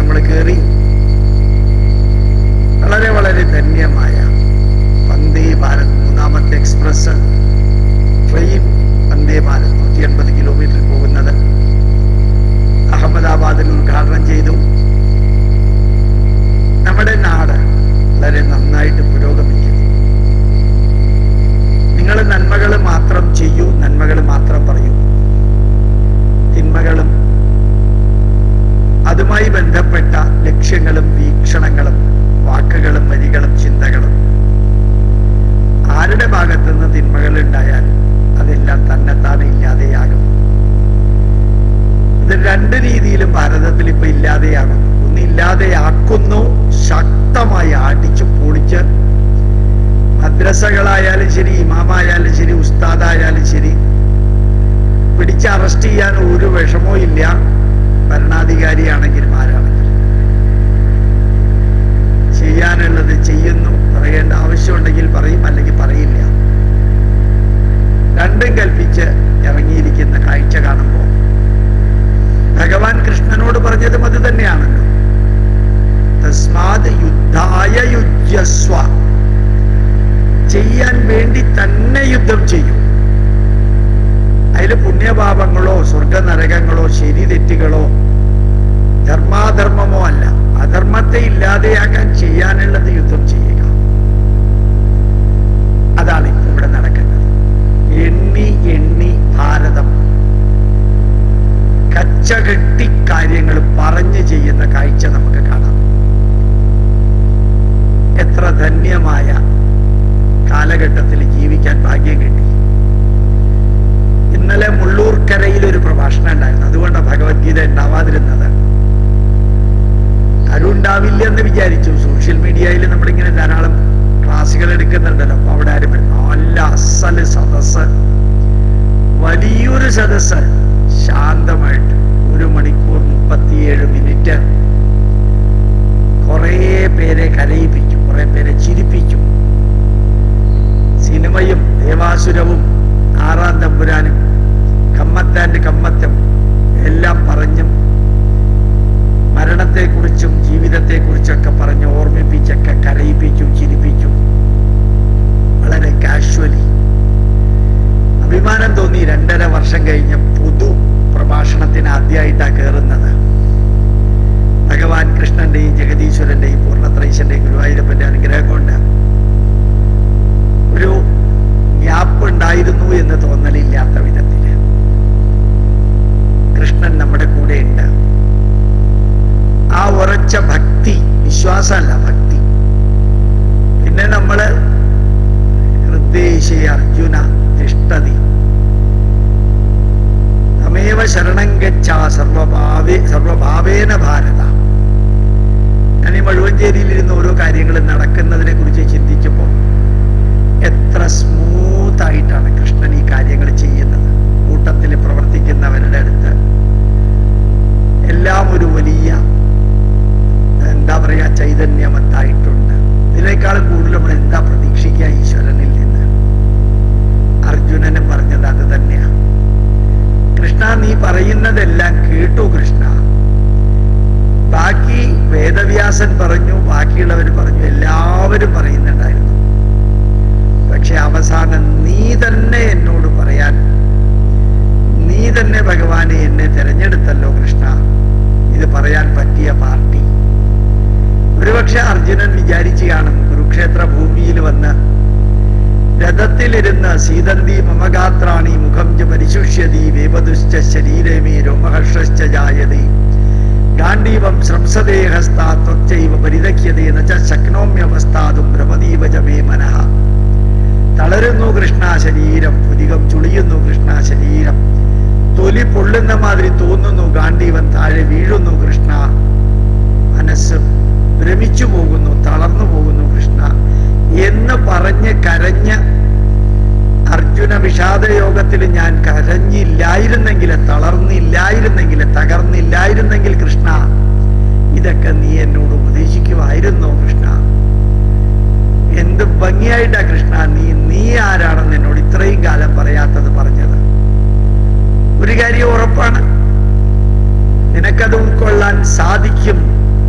നമ്മൾ കയറി വളരെ വളരെ ധന്യമായ വന്ദേ ഭാരത് മൂന്നാമത്തെ എക്സ്പ്രസ് ട്രെയിൻ വന്ദേ ഭാരത് നൂറ്റി എൺപത് കിലോമീറ്റർ പോകുന്നത് അഹമ്മദാബാദിൽ ഉദ്ഘാടനം ചെയ്തു നമ്മുടെ നാട് വളരെ നന്നായിട്ട് പുരോഗമിക്കുന്നു നിങ്ങൾ നന്മകൾ മാത്രം ചെയ്യൂ നന്മകൾ മാത്രം പറയൂ തിന്മകളും അതുമായി ബന്ധപ്പെട്ട ലക്ഷ്യങ്ങളും വീക്ഷണങ്ങളും വാക്കുകളും വരികളും ചിന്തകളും ആരുടെ ഭാഗത്തു നിന്ന് തിന്മകൾ ഉണ്ടായാലും അതെല്ലാം തന്നെത്താനെ ഇല്ലാതെയാകും ഇത് രണ്ട് രീതിയിലും ഭാരതത്തിൽ ഇപ്പൊ ഇല്ലാതെയാകുന്നു ഒന്ന് ഇല്ലാതെയാക്കുന്നു ശക്തമായി അടിച്ചു പൊളിച്ച് മദ്രസകളായാലും ശരി ഇമാമായാലും ശരി ഉസ്താദായാലും ശരി പിടിച്ച് അറസ്റ്റ് ചെയ്യാൻ ഒരു വിഷമവും ഇല്ല ഭരണാധികാരിയാണെങ്കിലും ആരാണെങ്കിലും ചെയ്യാനുള്ളത് ചെയ്യുന്നു പറയേണ്ട ആവശ്യമുണ്ടെങ്കിൽ പറയും അല്ലെങ്കിൽ പറയില്ല രണ്ടും കൽപ്പിച്ച് ഇറങ്ങിയിരിക്കുന്ന കാഴ്ച കാണുമ്പോൾ ഭഗവാൻ കൃഷ്ണനോട് പറഞ്ഞതും അത് തന്നെയാണല്ലോ തസ്മാത് യുദ്ധായ യുജ്യസ്വ ചെയ്യാൻ വേണ്ടി തന്നെ യുദ്ധം ചെയ്യൂ അതിൽ പുണ്യപാപങ്ങളോ സ്വർഗ നരകങ്ങളോ ശരി തെറ്റുകളോ ധർമാധർമ്മമോ അല്ല അധർമ്മത്തെ ഇല്ലാതെയാക്കാൻ ചെയ്യാനുള്ളത് യുദ്ധം ചെയ്യുക അതാണ് ഇപ്പൊ ഇവിടെ നടക്കുന്നത് എണ്ണി എണ്ണി ഭാരതം കച്ചകെട്ടി കാര്യങ്ങൾ പറഞ്ഞു ചെയ്യുന്ന കാഴ്ച നമുക്ക് കാണാം എത്ര ധന്യമായ കാലഘട്ടത്തിൽ ജീവിക്കാൻ ഭാഗ്യം കിട്ടി ഇന്നലെ മുള്ളൂർക്കരയിൽ ഒരു പ്രഭാഷണം ഉണ്ടായിരുന്നു അതുകൊണ്ടാണ് ഭഗവത്ഗീത ഉണ്ടാവാതിരുന്നത് ആരും ഉണ്ടാവില്ല എന്ന് വിചാരിച്ചു സോഷ്യൽ മീഡിയയിൽ നമ്മളിങ്ങനെ ധാരാളം ക്ലാസ്സുകൾ എടുക്കുന്നുണ്ടല്ലോ അപ്പൊ അവിടെ ആരും വരുന്നു. നല്ല അസല് സദസ് വലിയൊരു സദസ് ശാന്തമായിട്ട് ഒരു മണിക്കൂർ മുപ്പത്തിയേഴ് മിനിറ്റ് കുറെ പേരെ കരയിപ്പിച്ചു കുറെ പേരെ ചിരിപ്പിച്ചു സിനിമയും ദേവാസുരവും ആറാം തമ്പുരാനും കമ്മത്താൻ്റെ കമ്മത്തും എല്ലാം പറഞ്ഞും മരണത്തെക്കുറിച്ചും ജീവിതത്തെക്കുറിച്ചൊക്കെ പറഞ്ഞ് ഓർമ്മിപ്പിച്ചൊക്കെ കരയിപ്പിച്ചു ചിരിപ്പിച്ചു വളരെ കാഷ്വലി അഭിമാനം തോന്നി രണ്ടര വർഷം കഴിഞ്ഞ് പുതു പ്രഭാഷണത്തിന് ആദ്യമായിട്ടാണ് കയറുന്നത് ഭഗവാൻ കൃഷ്ണന്റെയും ജഗദീശ്വരന്റെയും പൂർണ്ണത്രൈശന്റെയും ഗുരുവായൂരപ്പന്റെ അനുഗ്രഹം കൊണ്ട് ഒരു ഗ്യാപ്പ് ഉണ്ടായിരുന്നു എന്ന് തോന്നലില്ലാത്ത വിധത്തില് കൃഷ്ണൻ നമ്മുടെ കൂടെ ഉണ്ട് ആ ഉറച്ച ഭക്തി വിശ്വാസമല്ല ഭക്തി പിന്നെ നമ്മള് ഹൃദയശയ അർജുന തിഷ്ടതി തമേവ ശരണം ഗച്ഛ സർവഭാവേ സർവഭാവേന ഭാരത ഞാൻ ഈ മഴുവഞ്ചേരിയിലിരുന്ന് ഓരോ കാര്യങ്ങളും നടക്കുന്നതിനെ കുറിച്ച് ചിന്തിച്ചപ്പോൾ എത്ര സ്മൂത്ത് ആയിട്ടാണ് കൃഷ്ണൻ ഈ കാര്യങ്ങൾ ചെയ്യുന്നത് കൂട്ടത്തിൽ പ്രവർത്തിക്കുന്നവരുടെ അടുത്ത് എല്ലാം ഒരു വലിയ എന്താ പറയാ ചൈതന്യമത്തായിട്ടുണ്ട് ഇതിനേക്കാൾ കൂടുതൽ നമ്മൾ എന്താ പ്രതീക്ഷിക്കുക ഈശ്വരനിൽ നിന്ന് അർജുനനും പറഞ്ഞത് അത് തന്നെയാ കൃഷ്ണ നീ പറയുന്നതെല്ലാം കേട്ടു കൃഷ്ണ ബാക്കി വേദവ്യാസൻ പറഞ്ഞു ബാക്കിയുള്ളവർ പറഞ്ഞു എല്ലാവരും പറയുന്നുണ്ടായിരുന്നു പക്ഷെ അവസാനം നീ തന്നെ എന്നോട് പറയാൻ നീ തന്നെ ഭഗവാനെ എന്നെ തിരഞ്ഞെടുത്തല്ലോ കൃഷ്ണ ഇത് പറയാൻ പറ്റിയ പാർട്ടി ഒരുപക്ഷെ അർജുനൻ വിചാരിച്ചു കാണും കുരുക്ഷേത്ര ഭൂമിയിൽ വന്ന് രഥത്തിലിരുന്ന് സീതന്തി മമഗാത്രാണി മുഖം ച പരിശുഷ്യതി വേപതുശ്ച ശരീരമേ രോമഹർഷശ്ച ജായതി ഗാണ്ഡീവം ശ്രംസദേഹസ്താ ത്വച്ചൈവ പരിതക്ഷ്യതേ ന ച ശക്നോമ്യവസ്ഥാതും ഭ്രമതീവ ച മേ മനഃ തളരുന്നു കൃഷ്ണ ശരീരം പുതികം ചുളിയുന്നു കൃഷ്ണ ശരീരം തൊലി പൊള്ളുന്ന മാതിരി തോന്നുന്നു ഗാന്ഡീവൻ താഴെ വീഴുന്നു കൃഷ്ണ മനസ്സ് ഭ്രമിച്ചു പോകുന്നു തളർന്നു പോകുന്നു കൃഷ്ണ എന്ന് പറഞ്ഞ് കരഞ്ഞ് അർജുന വിഷാദയോഗത്തിൽ ഞാൻ കരഞ്ഞില്ലായിരുന്നെങ്കിൽ തളർന്നില്ലായിരുന്നെങ്കിൽ തകർന്നില്ലായിരുന്നെങ്കിൽ കൃഷ്ണ ഇതൊക്കെ നീ എന്നോട് ഉപദേശിക്കുമായിരുന്നോ കൃഷ്ണ എന്ത് ഭംഗിയായിട്ടാ കൃഷ്ണ നീ നീ ആരാണെന്ന് എന്നോട് ഇത്രയും കാലം പറയാത്തത് പറഞ്ഞത് ഒരു കാര്യം ഉറപ്പാണ് നിനക്കത് ഉൾക്കൊള്ളാൻ സാധിക്കും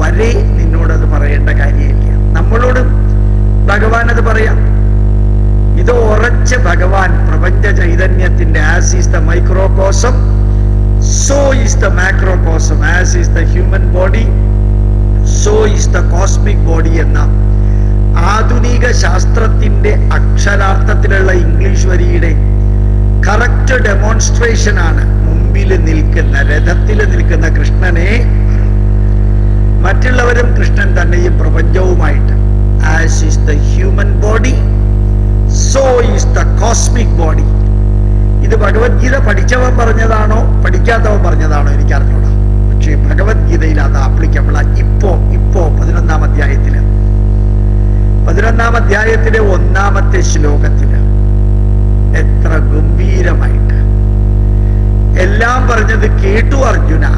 വരെ നിന്നോടത് പറയേണ്ട കാര്യമില്ല നമ്മളോടും ഭഗവാൻ അത് പറയാം ഇത് ഉറച്ച് ഭഗവാൻ പ്രപഞ്ച ചൈതന്യത്തിന്റെ as is the microcosm so is the macrocosm as is the human body so is the cosmic body എന്ന ആധുനിക ശാസ്ത്രത്തിന്റെ അക്ഷരാർത്ഥത്തിലുള്ള ഇംഗ്ലീഷ് വരിയുടെ കറക്റ്റ് ഡെമോൺസ്ട്രേഷൻ ആണ് മുമ്പിൽ നിൽക്കുന്ന രഥത്തിൽ നിൽക്കുന്ന കൃഷ്ണനെ മറ്റുള്ളവരും കൃഷ്ണൻ തന്നെയും പ്രപഞ്ചവുമായിട്ട് as is the human body so is the cosmic body ഇത് ഭഗവത്ഗീത പഠിച്ചവൻ പറഞ്ഞതാണോ പഠിക്കാത്തവൻ പറഞ്ഞതാണോ എനിക്ക് അറിഞ്ഞൂടാ പക്ഷേ ഭഗവത്ഗീതയിൽ അത് ആപ്ലിക്കബിൾ ഇപ്പോ ഇപ്പോ പതിനൊന്നാം അധ്യായത്തില് പതിനൊന്നാം അധ്യായത്തിലെ ഒന്നാമത്തെ ശ്ലോകത്തില് എത്ര ഗംഭീരമായിട്ട് എല്ലാം പറഞ്ഞത് കേട്ടു അർജുന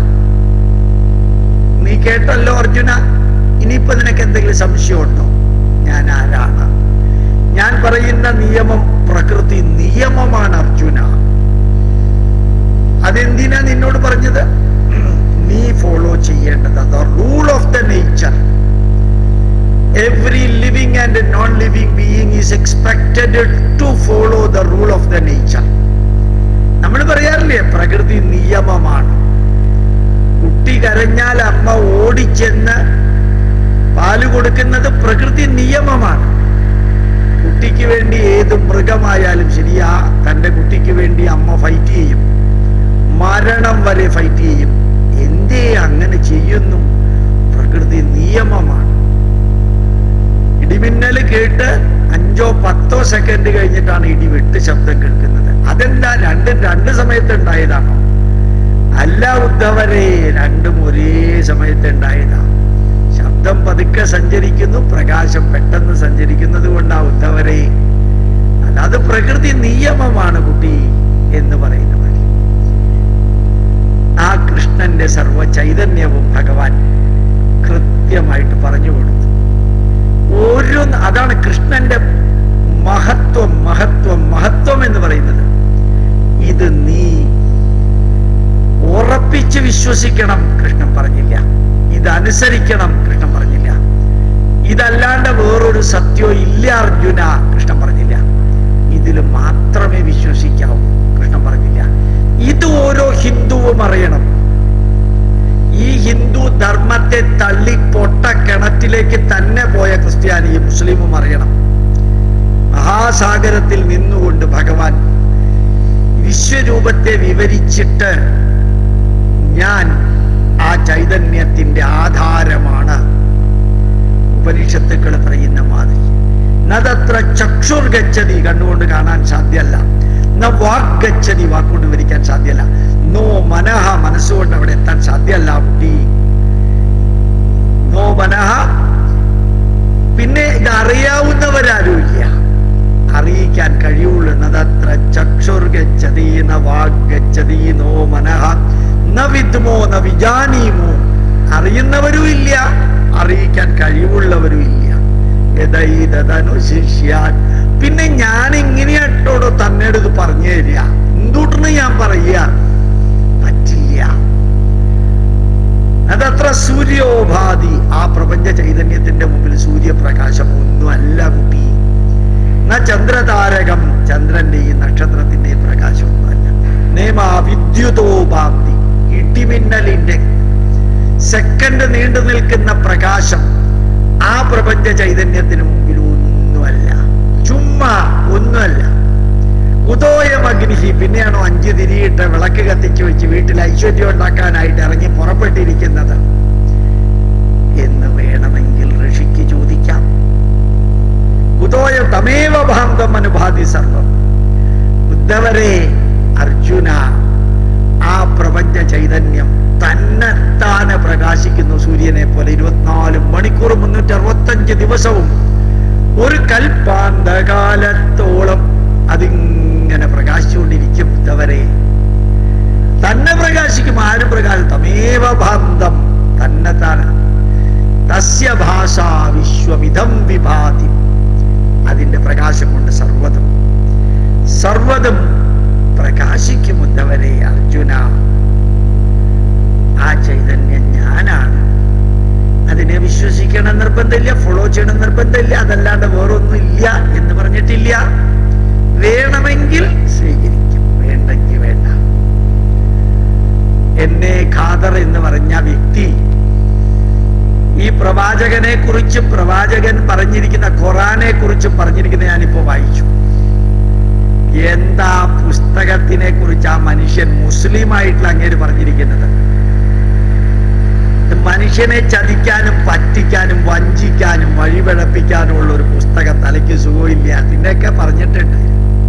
നീ കേട്ടല്ലോ അർജുന ഇനിയിപ്പോ നിനക്ക് എന്തെങ്കിലും സംശയമുണ്ടോ ഞാൻ ആരാണ് ഞാൻ പറയുന്ന നിയമം പ്രകൃതി നിയമമാണ് അർജുന അതെന്തിനാ നിന്നോട് പറഞ്ഞത് നീ ഫോളോ ചെയ്യേണ്ടത് the rule of the nature every living and non living being is expected to follow the rule of the nature നമ്മൾ പറയാറില്ലേ പ്രകൃതി നിയമമാണ് കുട്ടി കരഞ്ഞാൽ അമ്മ ഓടിച്ചെന്ന് പാല് കൊടുക്കുന്നത് പ്രകൃതി നിയമമാണ് കുട്ടിക്ക് വേണ്ടി ഏത് മൃഗമായാലും ശരിയാ തന്റെ കുട്ടിക്ക് വേണ്ടി അമ്മ ഫൈറ്റ് ചെയ്യും മരണം വരെ ഫൈറ്റ് ചെയ്യും എന്തേ അങ്ങനെ ചെയ്യുന്നു പ്രകൃതി നിയമമാണ് ഇടിമിന്നൽ കേട്ട് അഞ്ചോ പത്തോ സെക്കൻഡ് കഴിഞ്ഞിട്ടാണ് ഇടി വെട്ട് ശബ്ദം കേൾക്കുന്നത് അതെന്താ രണ്ടും രണ്ട് സമയത്ത് ഉണ്ടായതാണോ അല്ല ഉദ്ധവരെ രണ്ടും ഒരേ സമയത്ത് ഉണ്ടായതാ ശബ്ദം പതുക്കെ സഞ്ചരിക്കുന്നു പ്രകാശം പെട്ടെന്ന് സഞ്ചരിക്കുന്നത് കൊണ്ടാ ഉദ്ധവരെ അല്ലാതെ പ്രകൃതി നിയമമാണ് കുട്ടി എന്ന് പറയുന്ന പോലെ ആ കൃഷ്ണന്റെ സർവ ചൈതന്യവും ഭഗവാൻ കൃത്യമായിട്ട് പറഞ്ഞു കൊടുത്തു ഓരോ അതാണ് കൃഷ്ണന്റെ മഹത്വം മഹത്വം മഹത്വം എന്ന് പറയുന്നത് ഇത് നീ ഉറപ്പിച്ച് വിശ്വസിക്കണം കൃഷ്ണൻ പറഞ്ഞില്ല ഇത് അനുസരിക്കണം കൃഷ്ണൻ പറഞ്ഞില്ല ഇതല്ലാണ്ട് വേറൊരു സത്യോ ഇല്ല അർജുന കൃഷ്ണൻ പറഞ്ഞില്ല ഇതിൽ മാത്രമേ വിശ്വസിക്കാവൂ കൃഷ്ണൻ പറഞ്ഞില്ല ഇത് ഓരോ ഹിന്ദുവും അറിയണം ഈ ഹിന്ദു ധർമ്മത്തെ തള്ളി പൊട്ട കിണറ്റിലേക്ക് തന്നെ പോയ ക്രിസ്ത്യാനിയും മുസ്ലിമും അറിയണം മഹാസാഗരത്തിൽ നിന്നുകൊണ്ട് ഭഗവാൻ വിശ്വരൂപത്തെ വിവരിച്ചിട്ട് ഞാൻ ആ ചൈതന്യത്തിന്റെ ആധാരമാണ് ഉപനിഷത്തുക്കൾ പറയുന്ന മാതിരി നതത്ര ചക്ഷുർ ഗച്ഛതി കണ്ണുകൊണ്ട് കാണാൻ സാധ്യമല്ല ന വാക് ഗച്ഛതി വാക്കുകൊണ്ട് വിവരിക്കാൻ സാധ്യമല്ല നോ മനഃ മനസ്സുകൊണ്ട് അവിടെ എത്താൻ സാധ്യമല്ല കുട്ടി നോ മനഃ പിന്നെ ഇത് അറിയാവുന്നവരാരുമില്ല അറിയിക്കാൻ കഴിയുള്ളൂ നതത്ര ചക്ഷുർ ഗച്ഛതി ന വാക് ഗച്ഛതി നോ മനഃ ന വിദ്മോ ന വിജാനീമോ അറിയുന്നവരും ഇല്ല അറിയിക്കാൻ കഴിവുള്ളവരും ഇല്ല യഥൈതനുശിഷ്യാൻ പിന്നെ ഞാൻ എങ്ങനെയാട്ടോടോ തന്നോട് ഇത് പറഞ്ഞു തരിക എന്തുകൊണ്ടെന്ന് ഞാൻ പറയുക പറ്റില്ല അതത്ര സൂര്യോപാധി ആ പ്രപഞ്ച ചൈതന്യത്തിന്റെ മുമ്പിൽ സൂര്യപ്രകാശം ഒന്നുമല്ല കുട്ടി ന ചന്ദ്രതാരകം ചന്ദ്രന്റെയും നക്ഷത്രത്തിന്റെയും പ്രകാശമൊന്നുമല്ല നേമ വിദ്യുതോപാധി ഇടിമിന്നലിന്റെ സെക്കൻഡ് നീണ്ടു നിൽക്കുന്ന പ്രകാശം ആ പ്രപഞ്ച ചൈതന്യത്തിന് മുമ്പിൽ ഒന്നുമല്ല ചുമ്മാ ഒന്നുമല്ല ഉദോയം അഗ്നിഹി പിന്നെയാണോ അഞ്ച് തിരിയിട്ട് വിളക്ക് കത്തിച്ചു വെച്ച് വീട്ടിൽ ഐശ്വര്യം ഉണ്ടാക്കാനായിട്ട് ഇറങ്ങി പുറപ്പെട്ടിരിക്കുന്നത് എന്ന് വേണമെങ്കിൽ ഋഷിക്ക് ചോദിക്കാം ഉദോയ തമേവ ഭാന്തം അനുഭാതി സർവം ഉദ്ധവരെ അർജുന ആ പ്രപഞ്ച ചൈതന്യം തന്നെത്താനെ പ്രകാശിക്കുന്നു സൂര്യനെ പോലെ ഇരുപത്തിനാല് മണിക്കൂർ മുന്നൂറ്റി അറുപത്തഞ്ച് ദിവസവും ഒരു കൽപ്പാന്തകാലത്തോളം അതിങ്ങനെ പ്രകാശിച്ചുകൊണ്ടിരിക്കും ഇതവരെ തന്നെ പ്രകാശിക്കും ആരും പ്രകാശം തമേവ ഭാന്തം തന്നെ താൻ തസ്യ ഭാഷ വിശ്വമിതം വിഭാതി അതിന്റെ പ്രകാശം കൊണ്ട് സർവതും സർവതും പ്രകാശിക്കും ഉദ്ധവരെ അർജുന ആ ചൈതന്യം ഞാനാണ് അത് അനുസരിക്കണം നിർബന്ധമില്ല ഫോളോ ചെയ്യണം നിർബന്ധമില്ല അതല്ലാണ്ട് വേറൊന്നും ഇല്ല എന്ന് പറഞ്ഞിട്ടില്ല വേണമെങ്കിൽ സ്വീകരിക്കും വേണ്ടെങ്കിൽ വേണ്ട എന്നെ ഖാദർ എന്ന് പറഞ്ഞ വ്യക്തി ഈ പ്രവാചകനെ കുറിച്ചും പ്രവാചകൻ പറഞ്ഞിരിക്കുന്ന ഖുറാനെ കുറിച്ചും പറഞ്ഞിരിക്കുന്ന ഞാനിപ്പോ വായിച്ചു എന്താ പുസ്തകത്തിനെ കുറിച്ച് ആ മനുഷ്യൻ മുസ്ലിം ആയിട്ടുള്ള അങ്ങേര് പറഞ്ഞിരിക്കുന്നത് ഇത് മനുഷ്യനെ ചതിക്കാനും പറ്റിക്കാനും വഞ്ചിക്കാനും വഴിപിഴപ്പിക്കാനും ഉള്ള ഒരു പുസ്തകം തലയ്ക്ക് സുഖമില്ല അതിനൊക്കെ പറഞ്ഞിട്ടുണ്ട്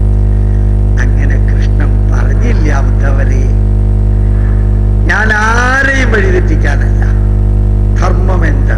അങ്ങനെ കൃഷ്ണൻ പറഞ്ഞില്ല ഉദ്ധവരെ ഞാൻ ആരെയും വഴിതെറ്റിക്കാനല്ല ധർമ്മം എന്ത്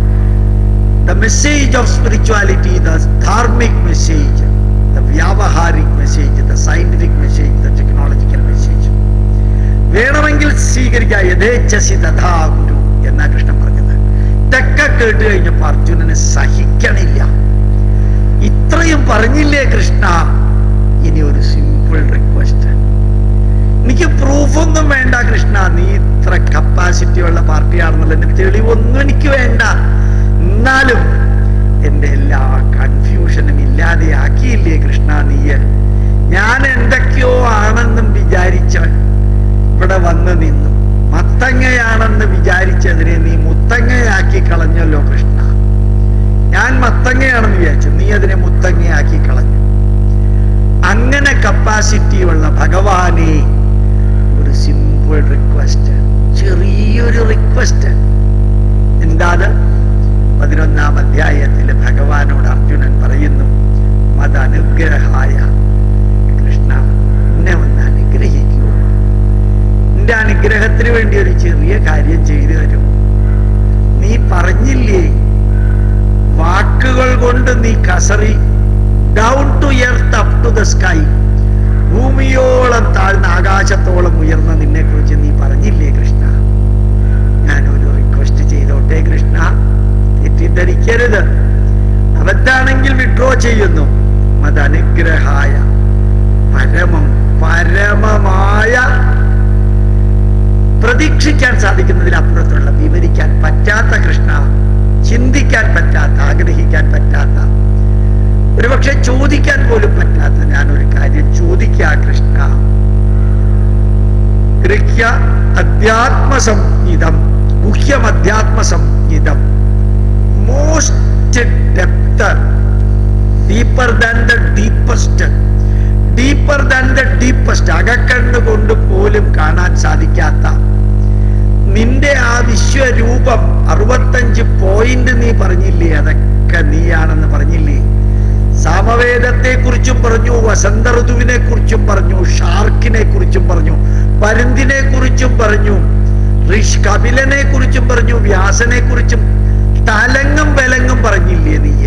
the message of spirituality the ധാർമിക് മെസ്സേജ് ദ വ്യാവഹാരിക് message the scientific message the technological message വേണമെങ്കിൽ സ്വീകരിക്കുക യഥേച്ഛസി തഥാ ഗുരു എന്നാ കൃഷ്ണൻ പറഞ്ഞത് ഇതൊക്കെ കേട്ട് കഴിഞ്ഞപ്പോ അർജുനന് സഹിക്കണില്ല ഇത്രയും പറഞ്ഞില്ലേ കൃഷ്ണ ഇനി ഒരു സിമ്പിൾ റിക്വസ്റ്റ് എനിക്ക് പ്രൂഫൊന്നും വേണ്ട കൃഷ്ണ നീ ഇത്ര കപ്പാസിറ്റി ഉള്ള പാർട്ടിയാണെന്നുള്ളതിന് തെളിവൊന്നും എനിക്ക് വേണ്ട എന്നാലും എന്റെ എല്ലാ കൺഫ്യൂഷനും ഇല്ലാതെയാക്കിയില്ലേ കൃഷ്ണ നീയ് ഞാൻ എന്തൊക്കെയോ ആണെന്നും വിചാരിച്ചവൻ ഇവിടെ വന്ന് നിന്നു മത്തങ്ങയാണെന്ന് വിചാരിച്ചതിനെ നീ മുത്തങ്ങയാക്കി കളഞ്ഞല്ലോ കൃഷ്ണ ഞാൻ മത്തങ്ങയാണെന്ന് വിചാരിച്ചു നീ അതിനെ മുത്തങ്ങയാക്കി കളഞ്ഞു അങ്ങനെ കപ്പാസിറ്റി ഉള്ള ഭഗവാനെ ഒരു സിമ്പിൾ റിക്വസ്റ്റ് ചെറിയൊരു റിക്വസ്റ്റ് എന്താണ് പതിനൊന്നാം അധ്യായത്തിൽ ഭഗവാനോട് അർജുനൻ പറയുന്നു മതനുഗ്രഹായ കൃഷ്ണ എന്നെ ഒന്ന് അനുഗ്രഹിക്കൂ എന്റെ അനുഗ്രഹത്തിന് വേണ്ടി ഒരു ചെറിയ കാര്യം ചെയ്തു തരുമോ നീ പറഞ്ഞില്ലേ വാക്കുകൾ കൊണ്ട് നീ കസറി down to earth up to the sky ഭൂമിയോളം താഴ്ന്ന ആകാശത്തോളം ഉയർന്ന നിന്നെ കുറിച്ച് നീ പറഞ്ഞില്ലേ കൃഷ്ണ ഞാനൊരു റിക്വസ്റ്റ് ചെയ്തോട്ടെ കൃഷ്ണ തെറ്റിദ്ധരിക്കരുത് അബദ്ധാണെങ്കിൽ വിഡ്രോ ചെയ്യുന്നു മതനുഗ്രഹായ പരമം പരമമായ പ്രതീക്ഷിക്കാൻ സാധിക്കുന്നതിലപ്പുറത്തുള്ള വിവരിക്കാൻ പറ്റാത്ത കൃഷ്ണ ചിന്തിക്കാൻ പറ്റാത്ത ആഗ്രഹിക്കാൻ പറ്റാത്ത ഒരുപക്ഷെ ചോദിക്കാൻ പോലും പറ്റാത്ത ഞാനൊരു കാര്യം ചോദിക്കാ കൃഷ്ണ ഗൃഹ്യ അധ്യാത്മസംഹിതം ഗുഹ്യം അധ്യാത്മസംഹിതം most depth deeper than the deepest deeper than the deepest അകക്കണ്ണ് കൊണ്ട് പോലും കാണാൻ സാധിക്കാത്ത നിന്റെ ആ വിശ്വരൂപം അറുപത്തഞ്ച് പോയിന്റ് നീ പറഞ്ഞില്ലേ അതൊക്കെ നീയാണെന്ന് പറഞ്ഞില്ലേ സാമവേദത്തെ കുറിച്ചും പറഞ്ഞു വസന്ത ഋതുവിനെ കുറിച്ചും പറഞ്ഞു ഷാർക്കിനെ കുറിച്ചും പറഞ്ഞു പരുന്തിനെ കുറിച്ചും പറഞ്ഞു ഋഷ് കപിലനെ കുറിച്ചും പറഞ്ഞു വ്യാസനെ കുറിച്ചും തലങ്ങും വിലങ്ങും പറഞ്ഞില്ലേ നീ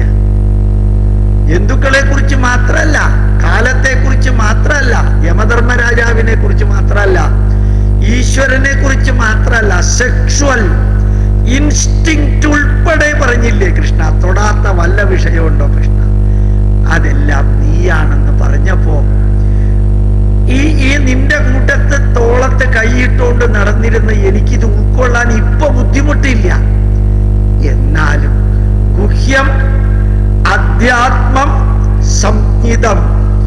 ജന്തുക്കളെ കുറിച്ച് മാത്രല്ല കാലത്തെ കുറിച്ച് മാത്രല്ല യമധർമ്മരാജാവിനെ കുറിച്ച് മാത്രല്ല ഈശ്വരനെ കുറിച്ച് മാത്രല്ല സെക്ഷുവൽ ഇൻസ്റ്റിങ് ഉൾപ്പെടെ പറഞ്ഞില്ലേ കൃഷ്ണ തൊടാത്ത വല്ല വിഷയമുണ്ടോ കൃഷ്ണ അതെല്ലാം നീയാണെന്ന് പറഞ്ഞപ്പോ ഈ ഈ നിന്റെ കൂട്ടത്ത് തോളത്ത് കൈയിട്ടുകൊണ്ട് നടന്നിരുന്ന എനിക്കിത് ഉൾക്കൊള്ളാൻ ഇപ്പൊ ബുദ്ധിമുട്ടില്ല എന്നാലും ഗുഹ്യം അധ്യാത്മം സംഹിതം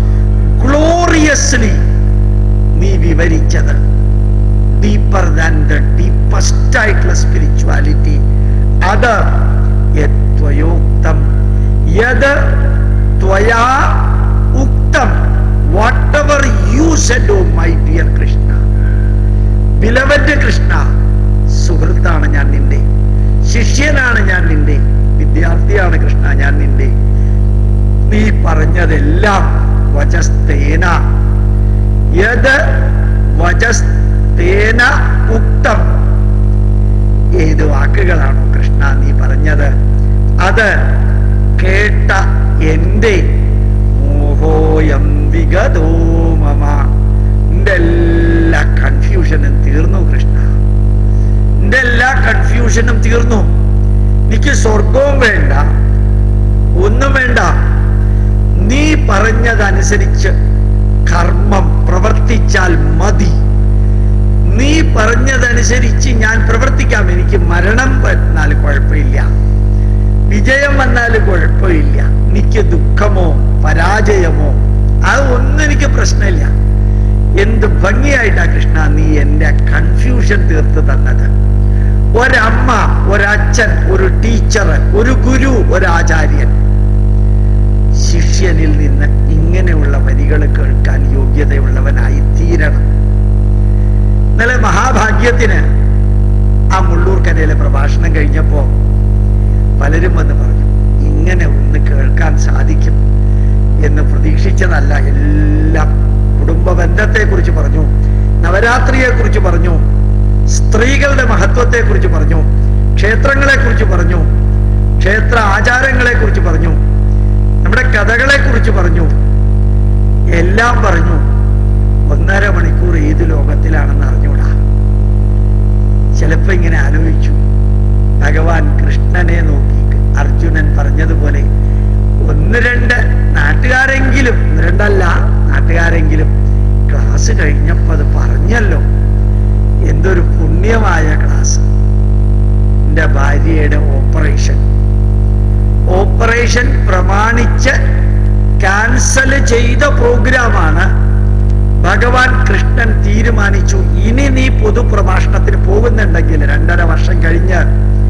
ഗ്ലോറിയസ്ലി നീ വിവരിച്ചത് ഡീപ്പർ ദാൻ ദ ഡീപ്പസ്റ്റ് ആയിട്ടുള്ള സ്പിരിച്വാലിറ്റി അത് യത്വയോക്തം യത് ത്വയാ ഉക്തം whatever you said oh my dear Krishna ബിലവന്റെ കൃഷ്ണ സുഹൃത്താണ് ഞാൻ നിന്റെ ശിഷ്യനാണ് ഞാൻ നിന്റെ വിദ്യാർത്ഥിയാണ് കൃഷ്ണ ഞാൻ നിന്റെ നീ പറഞ്ഞതെല്ലാം വചസ്തേന യത് വചസ്തേന ഉക്തം ഏത് വാക്കുകളാണോ കൃഷ്ണ നീ പറഞ്ഞത് അത് കേട്ട എന്റെ മോഹോയം വിഗതോ മമ എന്റെ എല്ലാ കൺഫ്യൂഷനും തീർന്നു കൃഷ്ണ എന്റെ എല്ലാ കൺഫ്യൂഷനും തീർന്നു എനിക്ക് സ്വർഗവും വേണ്ട ഒന്നും വേണ്ട നീ പറഞ്ഞതനുസരിച്ച് കർമ്മം പ്രവർത്തിച്ചാൽ മതി നീ പറഞ്ഞതനുസരിച്ച് ഞാൻ പ്രവർത്തിക്കാം എനിക്ക് മരണം വന്നാൽ കുഴപ്പമില്ല വിജയം വന്നാലും കുഴപ്പമില്ല എനിക്ക് ദുഃഖമോ പരാജയമോ അത് ഒന്നും എനിക്ക് പ്രശ്നമില്ല എന്ത് ഭംഗിയായിട്ടാ കൃഷ്ണ നീ എന്റെ കൺഫ്യൂഷൻ തീർത്ത് തന്നത് ഒരമ്മ ഒരച്ഛൻ ഒരു ടീച്ചർ ഒരു ഗുരു ഒരാചാര്യൻ ശിഷ്യനിൽ നിന്ന് ഇങ്ങനെയുള്ള വരികൾ കേൾക്കാൻ യോഗ്യതയുള്ളവനായി തീരണം ഇന്നലെ മഹാഭാഗ്യത്തിന് ആ മുള്ളൂർക്കരയിലെ പ്രഭാഷണം കഴിഞ്ഞപ്പോ പലരും വന്ന് പറഞ്ഞു ഇങ്ങനെ ഒന്ന് കേൾക്കാൻ സാധിക്കും എന്ന് പ്രതീക്ഷിച്ചതല്ല എല്ലാം കുടുംബ ബന്ധത്തെ കുറിച്ച് പറഞ്ഞു നവരാത്രിയെ കുറിച്ച് പറഞ്ഞു സ്ത്രീകളുടെ മഹത്വത്തെ കുറിച്ച് പറഞ്ഞു ക്ഷേത്രങ്ങളെ കുറിച്ച് പറഞ്ഞു ക്ഷേത്ര ആചാരങ്ങളെ കുറിച്ച് പറഞ്ഞു നമ്മുടെ കഥകളെ കുറിച്ച് പറഞ്ഞു എല്ലാം പറഞ്ഞു ഒന്നര മണിക്കൂർ ഏത് ലോകത്തിലാണെന്ന് അറിഞ്ഞൂടാ ചിലപ്പോ ഇങ്ങനെ ആലോചിച്ചു ഭഗവാൻ കൃഷ്ണനെ നോക്കി അർജുനൻ പറഞ്ഞതുപോലെ ഒന്ന് രണ്ട് നാട്ടുകാരെങ്കിലും ഒന്ന് രണ്ടല്ല നാട്ടുകാരെങ്കിലും ക്ലാസ് കഴിഞ്ഞപ്പോ അത് പറഞ്ഞല്ലോ എന്തൊരു പുണ്യമായ ക്ലാസ് എന്റെ ഭാര്യയുടെ ഓപ്പറേഷൻ ഓപ്പറേഷൻ പ്രമാണിച്ച് ക്യാൻസൽ ചെയ്ത പ്രോഗ്രാമാണ് ഭഗവാൻ കൃഷ്ണൻ തീരുമാനിച്ചു ഇനി നീ പൊതുപ്രഭാഷണത്തിന് പോകുന്നുണ്ടെങ്കിൽ രണ്ടര വർഷം കഴിഞ്ഞ്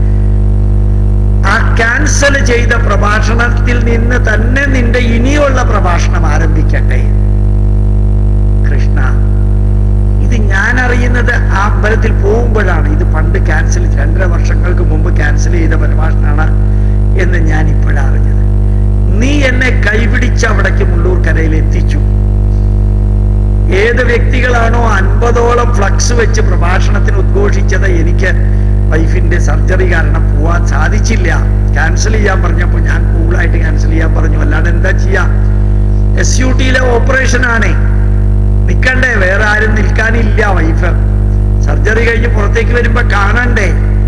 ആ ക്യാൻസൽ ചെയ്ത പ്രഭാഷണത്തിൽ നിന്ന് തന്നെ നിന്റെ ഇനിയുള്ള പ്രഭാഷണം ആരംഭിക്കട്ടെ കൃഷ്ണ ഇത് ഞാൻ അറിയുന്നത് ആ അമ്പലത്തിൽ പോകുമ്പോഴാണ് ഇത് പണ്ട് ക്യാൻസൽ രണ്ടര വർഷങ്ങൾക്ക് മുമ്പ് ക്യാൻസൽ ചെയ്ത പ്രഭാഷണമാണ് എന്ന് ഞാൻ ഇപ്പോഴാണ് അറിഞ്ഞത് നീ എന്നെ കൈപിടിച്ച് അവിടേക്ക് മുള്ളൂർക്കരയിൽ എത്തിച്ചു ഏത് വ്യക്തികളാണോ അൻപതോളം ഫ്ലക്സ് വെച്ച് പ്രഭാഷണത്തിന് ഉദ്ഘോഷിച്ചത് എനിക്ക് വൈഫിന്റെ സർജറി കാരണം പോവാൻ സാധിച്ചില്ല ക്യാൻസൽ ചെയ്യാൻ പറഞ്ഞപ്പോൾ ഞാൻ കൂളായിട്ട് ക്യാൻസൽ ചെയ്യാൻ പറഞ്ഞു അല്ലാണ്ട് എന്താ ചെയ്യാ എസ് യു ടിയിലെ ഓപ്പറേഷൻ ആണേ നിക്കണ്ടേ വേറെ ആരും നിൽക്കാനില്ല വൈഫ് സർജറി കഴിഞ്ഞ് പുറത്തേക്ക് വരുമ്പോ കാണണ്ടേ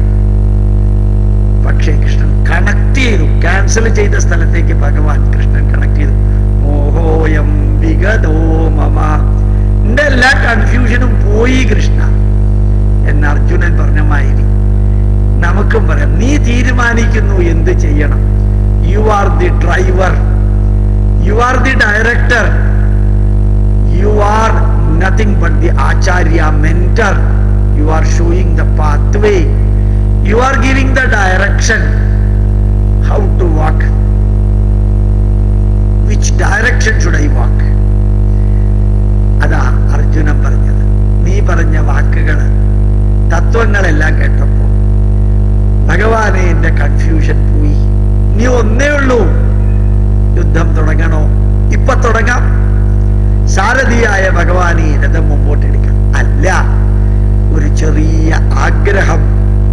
പക്ഷേ കൃഷ്ണൻ കണക്ട് ചെയ്തു ക്യാൻസൽ ചെയ്ത സ്ഥലത്തേക്ക് ഭഗവാൻ കൃഷ്ണൻ കണക്ട് ചെയ്തു മോഹോയം വിഗതോ മമ എന്റെ എല്ലാ കൺഫ്യൂഷനും പോയി കൃഷ്ണ എന്ന് അർജുനൻ പറഞ്ഞ മാതിരി നമുക്കും പറയാം നീ തീരുമാനിക്കുന്നു എന്ത് ചെയ്യണം you are the driver you are the director you are nothing but the ആചാര്യ mentor you are showing the pathway you are giving the direction how to walk which direction should I walk അതാ അർജുനൻ പറഞ്ഞത് നീ പറഞ്ഞ വാക്കുകള് തത്വങ്ങളെല്ലാം കേട്ടപ്പോ ഭഗവാനെ എന്റെ confusion പോയി നീ ഒന്നേ ഉള്ളൂ യുദ്ധം തുടങ്ങണോ ഇപ്പൊ തുടങ്ങാം സാരഥിയായ ഭഗവാനെ രഥം മുമ്പോട്ടെടുക്കാം അല്ല ഒരു ചെറിയ ആഗ്രഹം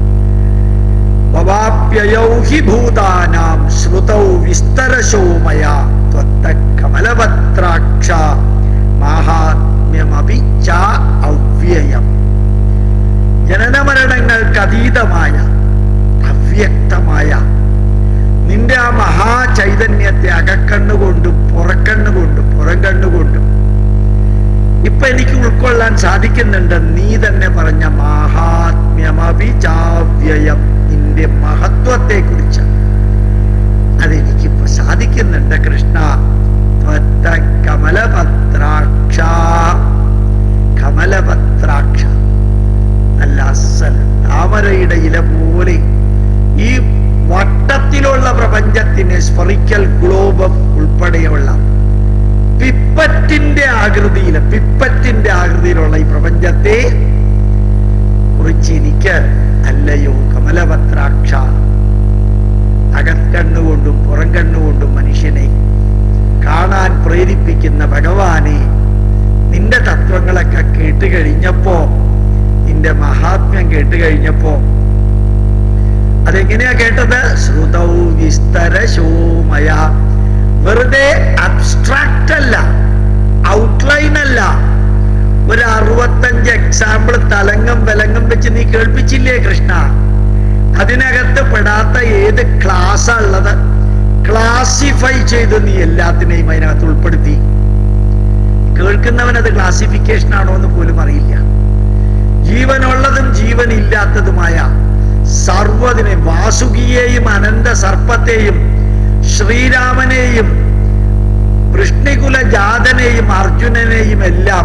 ഭവാപ്യയൗ ഹി ഭൂതാനാം ശ്രുതൗ വിസ്തരശോ മയാ ത്വത്ത കമലപത്രാക്ഷ മാഹാത്മ്യമപി ച അവ്യയം ജനനമരണങ്ങൾക്ക് അതീതമായ അവ്യക്തമായ നിന്റെ ആ മഹാചൈതന്യത്തെ അകക്കണ്ണുകൊണ്ടും പുറക്കണ്ണുകൊണ്ടും പുറം കണ്ണുകൊണ്ടും ഇപ്പൊ എനിക്ക് ഉൾക്കൊള്ളാൻ സാധിക്കുന്നുണ്ട് നീ തന്നെ പറഞ്ഞ മാഹാത്മ്യമഭിചാവ്യയം നിന്റെ മഹത്വത്തെ കുറിച്ച് അതെനിക്കിപ്പോ സാധിക്കുന്നുണ്ട് കൃഷ്ണ ത്വത്ത കമലപത്രാക്ഷ കമലപത്രാക്ഷ നല്ല അസൽ താമരയുടെ ഇല പോലെ ഈ വട്ടത്തിലുള്ള പ്രപഞ്ചത്തിന് സ്ഫറിക്കൽ ഗ്ലോബ് ഉൾപ്പെടെയുള്ള പിപ്പറ്റിന്റെ ആകൃതിയിൽ പിപ്പറ്റിന്റെ ആകൃതിയിലുള്ള ഈ പ്രപഞ്ചത്തെ കുറിച്ച് എനിക്ക് അല്ലയോ കമലപത്രാക്ഷ അകക്കണ്ണുകൊണ്ടും പുറം കണ്ണുകൊണ്ടും മനുഷ്യനെ കാണാൻ പ്രേരിപ്പിക്കുന്ന ഭഗവാനെ നിന്റെ തത്വങ്ങളൊക്കെ കേട്ട് കഴിഞ്ഞപ്പോ നിന്റെ മഹാത്മ്യം കേട്ട് കഴിഞ്ഞപ്പോ അതെങ്ങനെയാ കേട്ടത് ശ്രുതൗ വിസ്തര ശോമയ വെറുതെ അബ്സ്ട്രാക്റ്റ് അല്ല ഔട്ട്ലൈൻ അല്ല ഒരു അറുപത്തഞ്ച് എക്സാമ്പിൾ തലങ്ങം വിലങ്ങം വെച്ച് നീ കേൾപ്പിച്ചില്ലേ കൃഷ്ണ അതിനകത്ത് പെടാത്ത ഏത് ക്ലാസ്സാ ഉള്ളത് ക്ലാസിഫൈ ചെയ്ത് നീ എല്ലാത്തിനെയും അതിനകത്ത് ഉൾപ്പെടുത്തി കേൾക്കുന്നവൻ അത് ക്ലാസിഫിക്കേഷൻ ആണോ എന്ന് പോലും അറിയില്ല ജീവനുള്ളതും ജീവനില്ലാത്തതുമായ സർവ്വതിനെ വാസുകിയെയും അനന്ത സർപ്പത്തെയും ശ്രീരാമനെയും വൃഷ്ണികുല ജാതനെയും അർജുനനെയും എല്ലാം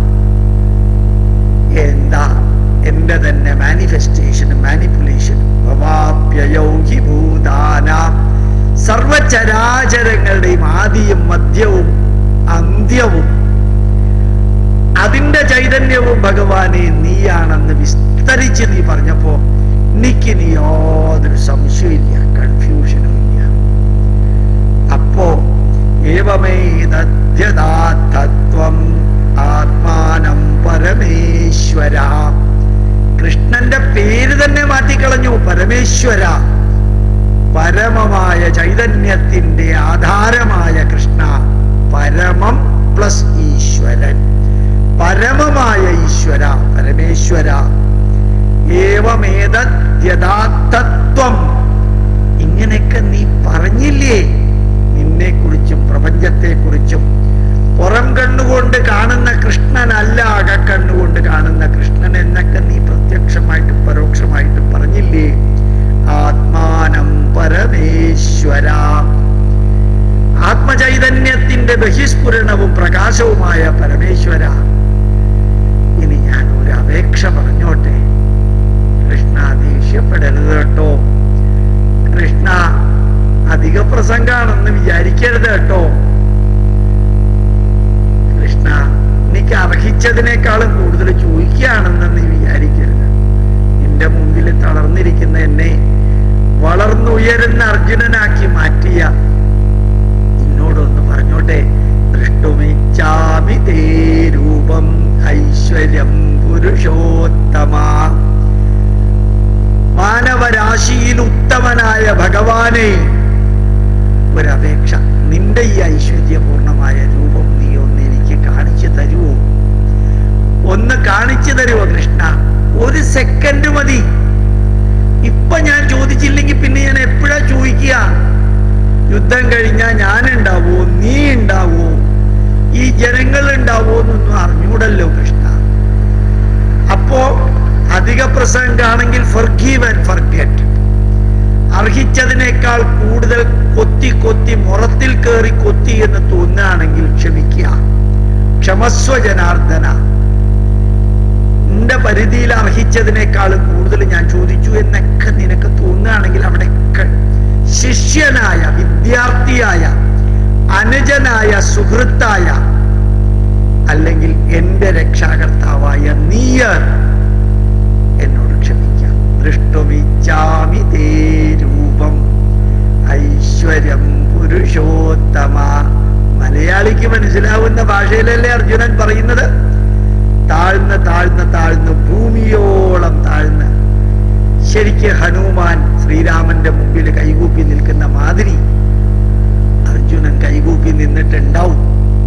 എന്താ എന്റെ തന്നെ മാനിഫെസ്റ്റേഷനും മാനിപ്പുലേഷനും ഭവാപ്യയൗഹി ഭൂതാനാം സർവചരാചരങ്ങളുടെയും ആദിയും മധ്യവും അന്ത്യവും അതിന്റെ ചൈതന്യവും ഭഗവാനെ നീയാണെന്ന് വിസ്തരിച്ച് നീ പറഞ്ഞപ്പോ എനിക്ക് നീ യാതൊരു സംശയമില്ല കൺഫ്യൂഷനും ഇല്ല അപ്പോ ഏവമേതദ്യതാ തത്വം ആത്മാനം പരമേശ്വര കൃഷ്ണന്റെ പേര് തന്നെ മാറ്റിക്കളഞ്ഞു പരമേശ്വര പരമമായ ചൈതന്യത്തിന്റെ ആധാരമായ കൃഷ്ണ പരമം പ്ലസ് ഈശ്വരൻ പരമമായ ഈശ്വര പരമേശ്വര ഏവമേതദ്യഥാതത്വം ഇങ്ങനെയൊക്കെ നീ പറഞ്ഞില്ലേ നിന്നെ കുറിച്ചും പ്രപഞ്ചത്തെ കുറിച്ചും പുറം കണ്ണുകൊണ്ട് കാണുന്ന കൃഷ്ണനല്ല അകക്കണ്ണുകൊണ്ട് കാണുന്ന കൃഷ്ണൻ എന്നൊക്കെ നീ പ്രത്യക്ഷമായിട്ടും പരോക്ഷമായിട്ടും പറഞ്ഞില്ലേ ആത്മാനം പരമേശ്വര ആത്മചൈതന്യത്തിന്റെ ബഹിസ്ഫുരണവും പ്രകാശവുമായ പരമേശ്വര ഇനി ഞാൻ ഒരു അപേക്ഷ പറഞ്ഞോട്ടെ കൃഷ്ണ ദേഷ്യപ്പെടരുത് കേട്ടോ കൃഷ്ണ അധിക പ്രസംഗാണെന്ന് വിചാരിക്കരുത് കേട്ടോ കൃഷ്ണ എനിക്ക് അർഹിച്ചതിനേക്കാളും കൂടുതൽ ചോദിക്കുകയാണെന്ന് നീ വിചാരിക്കരുത് നിന്റെ മുമ്പിൽ തളർന്നിരിക്കുന്ന എന്നെ വളർന്നുയരുന്ന അർജുനനാക്കി മാറ്റിയ എന്നോടൊന്ന് പറഞ്ഞോട്ടെ ദൃഷ്ടുമിച്ചാമി തേ രൂപം ഐശ്വര്യം പുരുഷോത്തമ മാനവരാശിയിൽ ഉത്തമനായ ഭഗവാനെ ഒരപേക്ഷ നിന്റെ ഈ ഐശ്വര്യപൂർണമായ രൂപം നീ ഒന്ന് എനിക്ക് കാണിച്ചു തരുമോ ഒന്ന് കാണിച്ചു തരുമോ കൃഷ്ണ ഒരു സെക്കൻഡ് മതി ഇപ്പൊ ഞാൻ ചോദിച്ചില്ലെങ്കിൽ പിന്നെ ഞാൻ എപ്പോഴാ ചോദിക്കുക യുദ്ധം കഴിഞ്ഞാൽ ഞാൻ ഉണ്ടാവോ നീ ഉണ്ടാവോ ഈ ജനങ്ങൾ ഉണ്ടാവോ എന്നൊന്നും അറിഞ്ഞൂടല്ലോ കൃഷ്ണ അപ്പോ അധിക പ്രസംഗാണെങ്കിൽ ഫർഗീവ് ആൻഡ് ഫർഗെറ്റ് അർഹിച്ചതിനേക്കാൾ കൂടുതൽ കൊത്തി കൊത്തി മുറത്തിൽ കയറി കൊത്തി എന്ന് തോന്നുകയാണെങ്കിൽ ക്ഷമിക്കുക ക്ഷമസ്വ ജനാർദ്ദന നിന്റെ പരിധിയിൽ അർഹിച്ചതിനേക്കാൾ കൂടുതൽ ഞാൻ ചോദിച്ചു എന്നൊക്കെ നിനക്ക് തോന്നുകയാണെങ്കിൽ അവിടെയൊക്കെ ശിഷ്യനായ വിദ്യാർത്ഥിയായ അനുജനായ സുഹൃത്തായ അല്ലെങ്കിൽ എന്റെ രക്ഷാകർത്താവായ നീയ് എന്നോട് ക്ഷമിക്കാം ദൃഷ്ടുമിച്ചാമി തേ രൂപം ഐശ്വര്യം പുരുഷോത്തമ മലയാളിക്ക് മനസ്സിലാവുന്ന ഭാഷയിലല്ലേ അർജുനൻ പറയുന്നത് താഴ്ന്ന് താഴ്ന്ന് താഴ്ന്ന് ഭൂമിയോളം താഴ്ന്ന് ശരിക്ക് ഹനുമാൻ ശ്രീരാമന്റെ മുമ്പിൽ കൈകൂപ്പി നിൽക്കുന്ന മാതിരി അർജുനൻ കൈകൂപ്പി നിന്നിട്ടുണ്ടാവും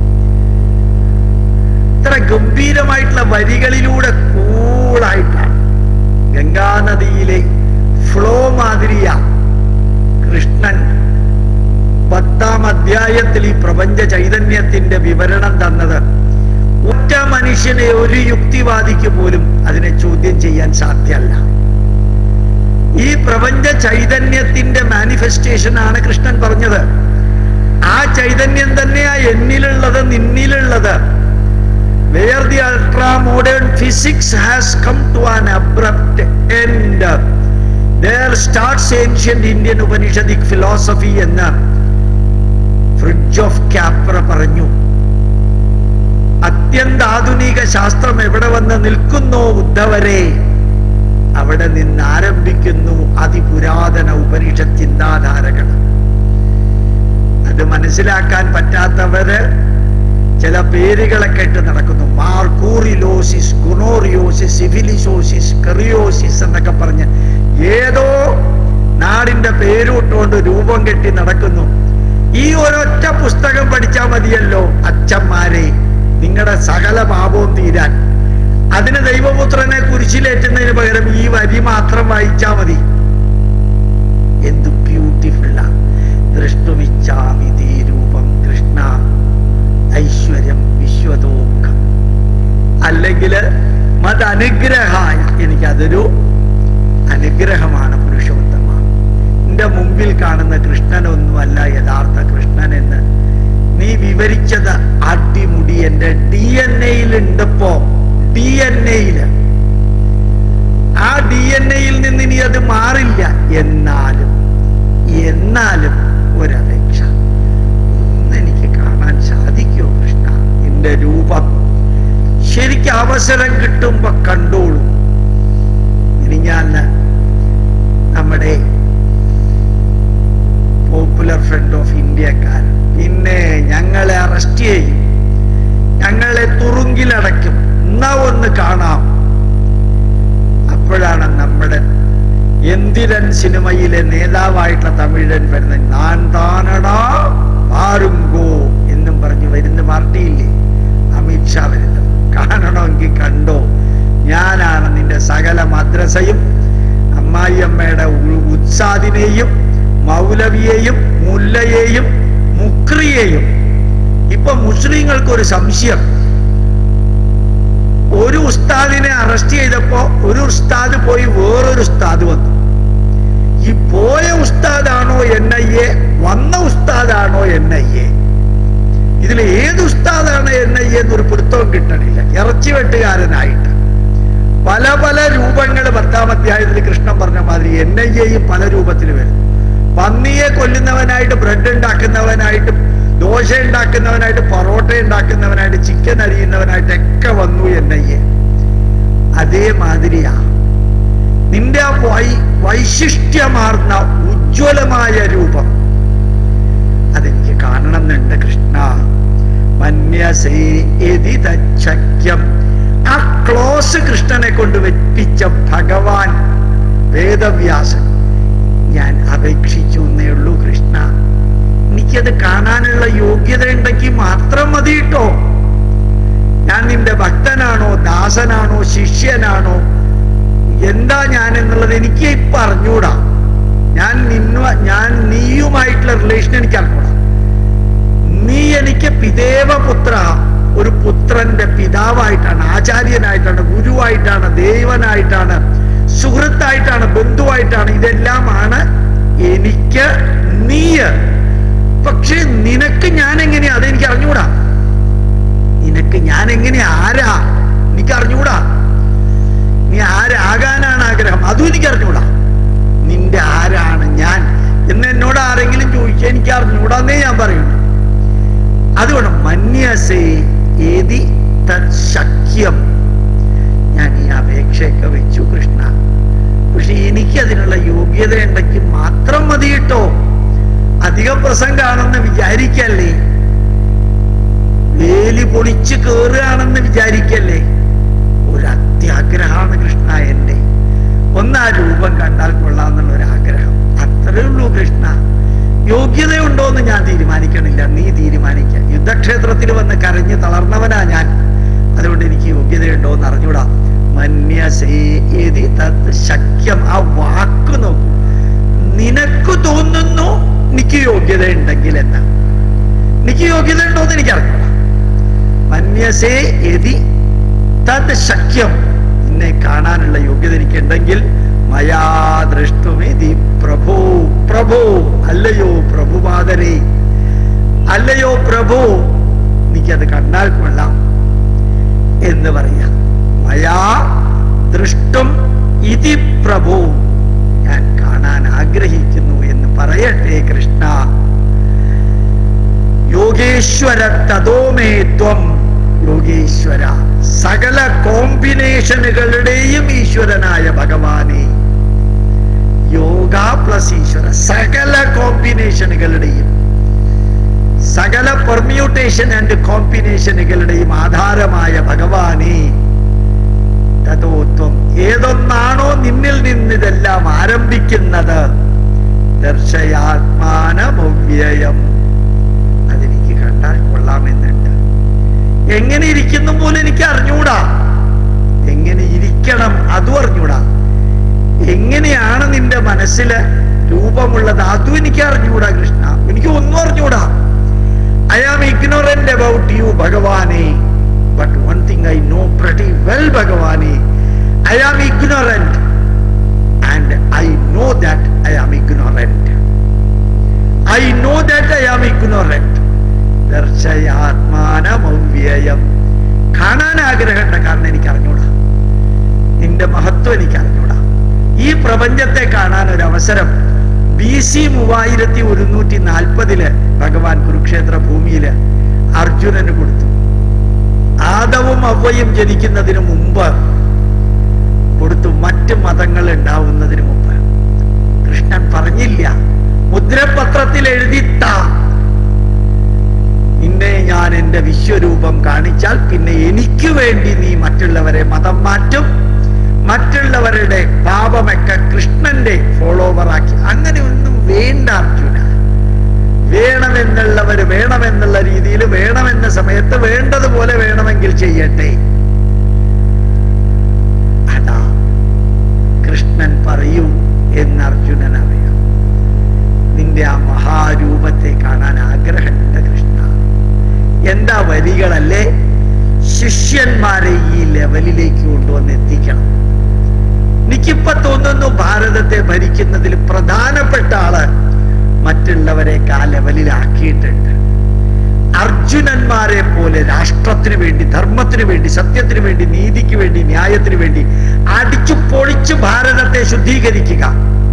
ഇത്ര ഗംഭീരമായിട്ടുള്ള വരികളിലൂടെ കൂളായിട്ടാണ് ഗംഗാനദിയിലെ ഫ്ലോ മാതിരിയാ കൃഷ്ണൻ പത്താം അധ്യായത്തിൽ ഈ പ്രപഞ്ച ചൈതന്യത്തിന്റെ വിവരണം തന്നത് ഒറ്റ മനുഷ്യനെ ഒരു യുക്തിവാദിക്ക് പോലും അതിനെ ചോദ്യം ചെയ്യാൻ സാധ്യമല്ല ഈ പ്രപഞ്ച ചൈതന്യത്തിന്റെ മാനിഫെസ്റ്റേഷൻ ആണ് കൃഷ്ണൻ പറഞ്ഞത് ആ ചൈതന്യം തന്നെയാ എന്നിലുള്ളത് നിന്നിലുള്ളത് where the ultra modern physics has come to an abrupt end there starts ancient indian upanishadic philosophy എന്ന് ഫ്രിഡ്ജ് ഓഫ് ക്യാപ്ര പറഞ്ഞു അത്യന്താധുനിക ശാസ്ത്രം എവിടെ വന്ന് നിൽക്കുന്നോ ഉദ്ധവരെ അവിടെ നിന്ന് ആരംഭിക്കുന്നു അതിപുരാതന ഉപനിഷത്ത് ചിന്താധാരകൾ അത് മനസ്സിലാക്കാൻ പറ്റാത്തവര് ചില പേരുകളൊക്കെ ഇട്ട് നടക്കുന്നു മാർക്കൂറിലോസിസ് ഗുണോറിയോസിസ് സിഫിലിസോസിസ് കറിയോസിസ് എന്നൊക്കെ പറഞ്ഞ് ഏതോ നാടിന്റെ പേരുട്ടുകൊണ്ട് രൂപം കെട്ടി നടക്കുന്നു ഈ ഒരൊറ്റ പുസ്തകം പഠിച്ചാൽ മതിയല്ലോ അച്ഛന്മാരെ നിങ്ങളുടെ സകല പാപവും തീരാൻ അതിന് ദൈവപുത്രനെ കുരിശിലേറ്റുന്നതിന് പകരം ഈ വരി മാത്രം വായിച്ചാൽ മതി എന്ത് ബ്യൂട്ടിഫുള്ള ദൃഷ്ടുമിച്ചാമി തേ രൂപം കൃഷ്ണ ഐശ്വര്യം വിശ്വതോമുഖം അല്ലെങ്കിൽ മതനുഗ്രഹായ എനിക്കതൊരു അനുഗ്രഹമാണ് പുരുഷോത്തമ നിന്റെ മുമ്പിൽ കാണുന്ന കൃഷ്ണനൊന്നുമല്ല യഥാർത്ഥ കൃഷ്ണൻ എന്ന് നീ വിവരിച്ചത് അടിമുടി എന്റെ ഡി എൻ എയിൽ ഉണ്ടപ്പോ ഡി എൻ എയില് ആ ഡി എൻ എയിൽ നിന്ന് ഇനി അത് മാറില്ല എന്നാലും എന്നാലും ഒരപേക്ഷ ഒന്ന് എനിക്ക് കാണാൻ സാധിക്കുമോ കൃഷ്ണ എന്റെ രൂപം ശരിക്കും അവസരം കിട്ടുമ്പോ കണ്ടോളൂ ഇനി ഞാൻ നമ്മുടെ പോപ്പുലർ ഫ്രണ്ട് ഓഫ് ഇന്ത്യക്കാരൻ പിന്നെ ഞങ്ങളെ അറസ്റ്റ് ചെയ്യും ഞങ്ങളെ തുറുങ്കിലടയ്ക്കും എന്നാ ഒന്ന് കാണാം അപ്പോഴാണ് നമ്മുടെ എന്തിരൻ സിനിമയിലെ നേതാവായിട്ടുള്ള തമിഴൻ വരുന്നത് ഞാൻ താനടാ പാരുങ്കോ എന്നും പറഞ്ഞു വരുന്ന പാർട്ടിയില്ലേ അമിത്ഷാ വരുന്നത് കാണണമെങ്കിൽ കണ്ടോ ഞാനാണ് നിന്റെ സകല മദ്രസയും അമ്മായിയമ്മയുടെ ഉ- ഉത്സാദിനെയും മൗലവിയെയും മുല്ലയെയും മുക്രിയെയും ഇപ്പൊ മുസ്ലിങ്ങൾക്ക് ഒരു സംശയം ഒരു ഉസ്താദിനെ അറസ്റ്റ് ചെയ്തപ്പോ ഒരു ഉസ്താദ് പോയി വേറൊരു ഉസ്താദ് വന്നു ഈ പോയ ഉസ്താദാണോ എൻ ഐ എ വന്ന ഉസ്താദാണോ എൻ ഐ എ ഇതിൽ ഏത് ഉസ്താദാണ് എൻ ഐ എ എന്നൊരു പിടുത്തവും കിട്ടണില്ല ഇറച്ചി വെട്ടുകാരനായിട്ട് പല പല രൂപങ്ങൾ പത്താം അധ്യായത്തിൽ കൃഷ്ണൻ പറഞ്ഞ മാതിരി എൻ ഐ എയും പല രൂപത്തിൽ വരും പന്നിയെ കൊല്ലുന്നവനായിട്ട് ബ്രെഡ് ഉണ്ടാക്കുന്നവനായിട്ട് ദോശ ഉണ്ടാക്കുന്നവനായിട്ട് പൊറോട്ട ഉണ്ടാക്കുന്നവനായിട്ട് ചിക്കൻ അരിയുന്നവനായിട്ടൊക്കെ വന്നു എൻ ഐ എ അതേമാതിരിയാ നിന്റെ ആ വൈ വൈശിഷ്ട്യമാർന്ന ഉജ്ജ്വലമായ രൂപം അതെനിക്ക് കാണണമെന്നുണ്ട് കൃഷ്ണ മന്യസേതിതച്ചക്യം ആ ക്ലോസ് കൃഷ്ണനെ കൊണ്ട് വെപ്പിച്ച ഭഗവാൻ വേദവ്യാസൻ ഞാൻ അപേക്ഷിച്ചു എന്നേ ഉള്ളൂ കൃഷ്ണ എനിക്കത് കാണാനുള്ള യോഗ്യത ഉണ്ടെങ്കിൽ മാത്രം മതി കേട്ടോ ഞാൻ നിന്റെ ഭക്തനാണോ ദാസനാണോ ശിഷ്യനാണോ എന്താ ഞാൻ എന്നുള്ളത് എനിക്ക് ഇപ്പൊ അറിഞ്ഞൂടാ ഞാൻ നിന്ന ഞാൻ നീയുമായിട്ടുള്ള റിലേഷൻ എനിക്ക് അറിഞ്ഞൂടാ നീ എനിക്ക് പിതേവപുത്ര ഒരു പുത്രന്റെ പിതാവായിട്ടാണ് ആചാര്യനായിട്ടാണ് ഗുരുവായിട്ടാണ് ദേവനായിട്ടാണ് സുഹൃത്തായിട്ടാണ് ബന്ധുവായിട്ടാണ് ഇതെല്ലാമാണ് എനിക്ക് നീയ് പക്ഷെ നിനക്ക് ഞാൻ എങ്ങനെയാ അതെനിക്ക് അറിഞ്ഞൂടാ നിനക്ക് ഞാൻ എങ്ങനെ ആരാ എനിക്ക് അറിഞ്ഞൂടാ നീ ആരാകാനാണ് ആഗ്രഹം അതും എനിക്ക് അറിഞ്ഞൂടാ നിന്റെ ആരാണ് ഞാൻ എന്ന് എന്നോട് ആരെങ്കിലും ചോദിച്ചാൽ എനിക്ക് അറിഞ്ഞൂടാന്നേ ഞാൻ പറയുന്നു അതുകൊണ്ട് മന്യസേ ഏതി തത് ശക്യം ഞാൻ ഈ അപേക്ഷയൊക്കെ വെച്ചു കൃഷ്ണ പക്ഷെ എനിക്ക് അതിനുള്ള യോഗ്യത ഉണ്ടെങ്കിൽ മാത്രം മതി കേട്ടോ അധികം പ്രസംഗാണെന്ന് വിചാരിക്കല്ലേ വേലി പൊളിച്ച് കേറുകയാണെന്ന് വിചാരിക്കല്ലേ ഒരു അത്യാഗ്രഹമാണ് കൃഷ്ണ എന്റെ ഒന്ന് ആ രൂപം കണ്ടാൽ കൊള്ളാന്നുള്ള ഒരു ആഗ്രഹം അത്രേ ഉള്ളൂ കൃഷ്ണ യോഗ്യതയുണ്ടോ എന്ന് ഞാൻ തീരുമാനിക്കണില്ല നീ തീരുമാനിക്ക യുദ്ധക്ഷേത്രത്തിൽ വന്ന് കരഞ്ഞ് തളർന്നവനാ ഞാൻ അതുകൊണ്ട് എനിക്ക് യോഗ്യതയുണ്ടോ എന്ന് അറിഞ്ഞൂടാ മന്യസേതി തത് ശക്യം ആ വാക്ക് നോക്കൂ നിനക്ക് തോന്നുന്നു എനിക്ക് യോഗ്യത ഉണ്ടെങ്കിൽ എന്ന് എനിക്ക് യോഗ്യത ഉണ്ടോ എന്ന് എനിക്ക് അറിഞ്ഞൂടാ മന്യസേ യതി തത് ശക്യം എന്നെ കാണാനുള്ള യോഗ്യത എനിക്കുണ്ടെങ്കിൽ മയാ ദൃഷ്ടുമിതി പ്രഭു പ്രഭു അല്ലയോ പ്രഭുപാദരേ അല്ലയോ പ്രഭു എനിക്കത് കണ്ടാൽ കൊള്ളാം എന്ന് പറയാം മയാ ദൃഷ്ടും ഇതി പ്രഭു ഞാൻ കാണാൻ ആഗ്രഹിക്കുന്നു എന്ന് പറയട്ടെ കൃഷ്ണ യോഗേശ്വര തതോമേ ത്വം യോഗേശ്വര സകല കോമ്പിനേഷനുകളുടെയും ഈശ്വരനായ ഭഗവാനെ യോഗ പ്ലസ് ഈശ്വര സകല കോമ്പിനേഷനുകളുടെയും സകല പെർമ്യൂട്ടേഷൻ ആൻഡ് കോമ്പിനേഷനുകളുടെയും ആധാരമായ ഭഗവാനെ തതോത്വം ഏതൊന്നാണോ നിന്നിൽ നിന്ന് ഇതെല്ലാം ആരംഭിക്കുന്നത് ദർശയാത്മാനമവ്യയം അതെനിക്ക് കണ്ടാൽ കൊള്ളാമെന്നുണ്ട് എങ്ങനെ ഇരിക്കുന്നു പോലും എനിക്ക് അറിഞ്ഞൂടാ എങ്ങനെ ഇരിക്കണം അതും അറിഞ്ഞൂടാ എങ്ങനെയാണ് നിന്റെ മനസ്സില് രൂപമുള്ളത് അതും എനിക്ക് അറിഞ്ഞൂടാ കൃഷ്ണ എനിക്ക് ഒന്നും അറിഞ്ഞൂടാ I am ignorant about you ഭഗവാനെ but one thing I know pretty well ഭഗവാനെ I am ignorant and I know that I am ignorant ignorant ദർശയാത്മാനമവ്യയം കാണാൻ ആഗ്രഹമുണ്ട് കാരണം എനിക്ക് അറിഞ്ഞൂടാ നിന്റെ മഹത്വം എനിക്ക് അറിഞ്ഞൂടാ ഈ പ്രപഞ്ചത്തെ കാണാൻ ഒരു അവസരം ബി സി മൂവായിരത്തി ഒരുന്നൂറ്റി നാൽപ്പതില് ഭഗവാൻ കുരുക്ഷേത്ര ഭൂമിയില് അർജുനന് കൊടുത്തു ആദവും അവയും ജനിക്കുന്നതിന് മുമ്പ് കൊടുത്തു മറ്റ് മതങ്ങൾ ഉണ്ടാവുന്നതിന് മുമ്പ് കൃഷ്ണൻ പറഞ്ഞില്ല മുദ്രപത്രത്തിൽ എഴുതിത്താ നിന്നെ ഞാൻ എന്റെ വിശ്വരൂപം കാണിച്ചാൽ പിന്നെ എനിക്ക് വേണ്ടി നീ മറ്റുള്ളവരെ മതം മാറ്റും മറ്റുള്ളവരുടെ പാപമൊക്കെ കൃഷ്ണന്റെ ഫോളോവർ ആക്കി അങ്ങനെ ഒന്നും വേണ്ട അർജുന വേണമെന്നുള്ളവര് വേണമെന്നുള്ള രീതിയിൽ വേണമെന്ന സമയത്ത് വേണ്ടതുപോലെ വേണമെങ്കിൽ ചെയ്യട്ടെ അതാ കൃഷ്ണൻ പറയൂ എന്ന് അർജുനൻ അറിയാം നിന്റെ ആ മഹാരൂപത്തെ കാണാൻ ആഗ്രഹമുണ്ട് കൃഷ്ണ എന്താ വരികളല്ലേ ശിഷ്യന്മാരെ ഈ ലെവലിലേക്ക് കൊണ്ടുവന്ന് എത്തിക്കണം എനിക്കിപ്പോ തോന്നുന്നു ഭാരതത്തെ ഭരിക്കുന്നതിൽ പ്രധാനപ്പെട്ട ആള് മറ്റുള്ളവരെ ആ ലെവലിലാക്കിയിട്ടുണ്ട് അർജുനന്മാരെ പോലെ രാഷ്ട്രത്തിന് വേണ്ടി ധർമ്മത്തിന് വേണ്ടി സത്യത്തിന് വേണ്ടി നീതിക്ക് വേണ്ടി ന്യായത്തിന് വേണ്ടി അടിച്ചു പൊളിച്ച് ഭാരതത്തെ ശുദ്ധീകരിക്കുക